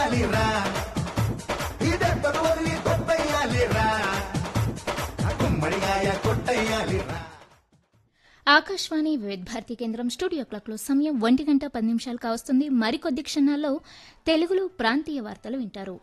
కొట్టేయాలిరా ఇదే తరువరి కొట్టేయాలిరా గుమ్మడికాయ కొట్టేయాలిరా ఆకాశవాణి వివిధ భారతి కేంద్రం స్టూడియో క్లాక్లో సమయం ఒంటి గంట పది నిమిషాలు కావస్తుంది మరికొద్ది క్షణాల్లో తెలుగులో ప్రాంతీయ వార్తలు వింటారు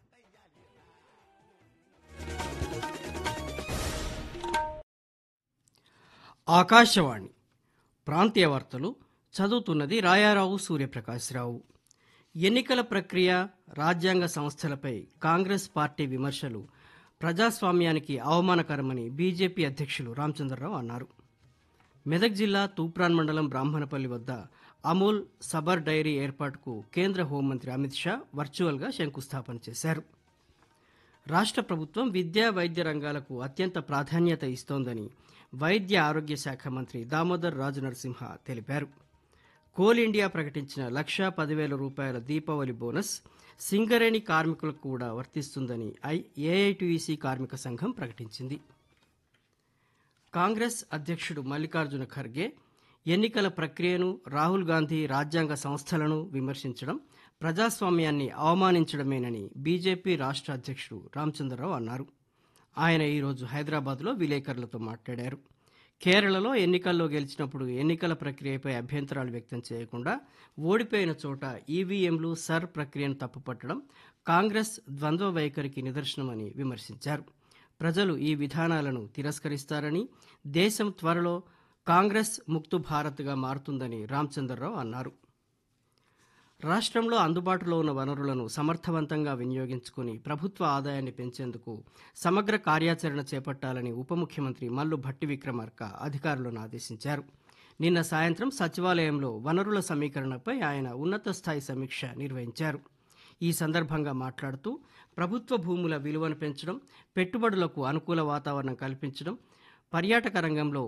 ఆకాశవాణి ప్రాంతీయ వార్తలు చదువుతున్నది రాయారావు సూర్యప్రకాశ్రావు ఎన్నికల ప్రక్రియ రాజ్యాంగ సంస్థలపై కాంగ్రెస్ పార్టీ విమర్శలు ప్రజాస్వామ్యానికి అవమానకరమని బీజేపీ అధ్యక్షులు రామచంద్రరావు అన్నారు మెదక్ జిల్లా తూప్రాన్ మండలం బ్రాహ్మణపల్లి వద్ద అమూల్ సబర్ డైరీ ఏర్పాటుకు కేంద్ర హోంమంత్రి అమిత్ షా వర్చువల్గా శంకుస్థాపన చేశారు రాష్ట్ర ప్రభుత్వం విద్యా వైద్య రంగాలకు అత్యంత ప్రాధాన్యత ఇస్తోందని వైద్య ఆరోగ్య శాఖ మంత్రి దామోదర్ రాజు నరసింహ తెలిపారు కోల్ ఇండియా ప్రకటించిన లక్షా పదివేల రూపాయల దీపావళి బోనస్ సింగరేణి కార్మికులకు కూడా వర్తిస్తుందని ఐ ఏఐటీయూసీ కార్మిక సంఘం ప్రకటించింది కాంగ్రెస్ అధ్యక్షుడు మల్లికార్జున ఖర్గే ఎన్నికల ప్రక్రియను రాహుల్ గాంధీ రాజ్యాంగ సంస్థలను విమర్శించడం ప్రజాస్వామ్యాన్ని అవమానించడమేనని బీజేపీ రాష్ట్ర అధ్యక్షుడు రామచంద్రరావు అన్నారు ఆయన ఈరోజు హైదరాబాద్లో విలేకరులతో మాట్లాడారు కేరళలో ఎన్నికల్లో గెలిచినప్పుడు ఎన్నికల ప్రక్రియపై అభ్యంతరాలు వ్యక్తం చేయకుండా ఓడిపోయిన చోట ఈవీఎంలు సర్ ప్రక్రియను తప్పుపట్టడం కాంగ్రెస్ ద్వంద్వ వైఖరికి నిదర్శనమని విమర్శించారు ప్రజలు ఈ విధానాలను తిరస్కరిస్తారని దేశం త్వరలో కాంగ్రెస్ ముక్తు భారత్గా మారుతుందని రామచంద్రరావు అన్నారు రాష్ట్రంలో అందుబాటులో ఉన్న వనరులను సమర్థవంతంగా వినియోగించుకుని ప్రభుత్వ ఆదాయాన్ని పెంచేందుకు సమగ్ర కార్యాచరణ చేపట్టాలని ఉప ముఖ్యమంత్రి మల్లు భట్టి విక్రమార్క అధికారులను ఆదేశించారు నిన్న సాయంత్రం సచివాలయంలో వనరుల సమీకరణపై ఆయన ఉన్నత స్థాయి సమీక్ష నిర్వహించారు ఈ సందర్భంగా మాట్లాడుతూ ప్రభుత్వ భూముల విలువను పెంచడం పెట్టుబడులకు అనుకూల వాతావరణం కల్పించడం పర్యాటక రంగంలో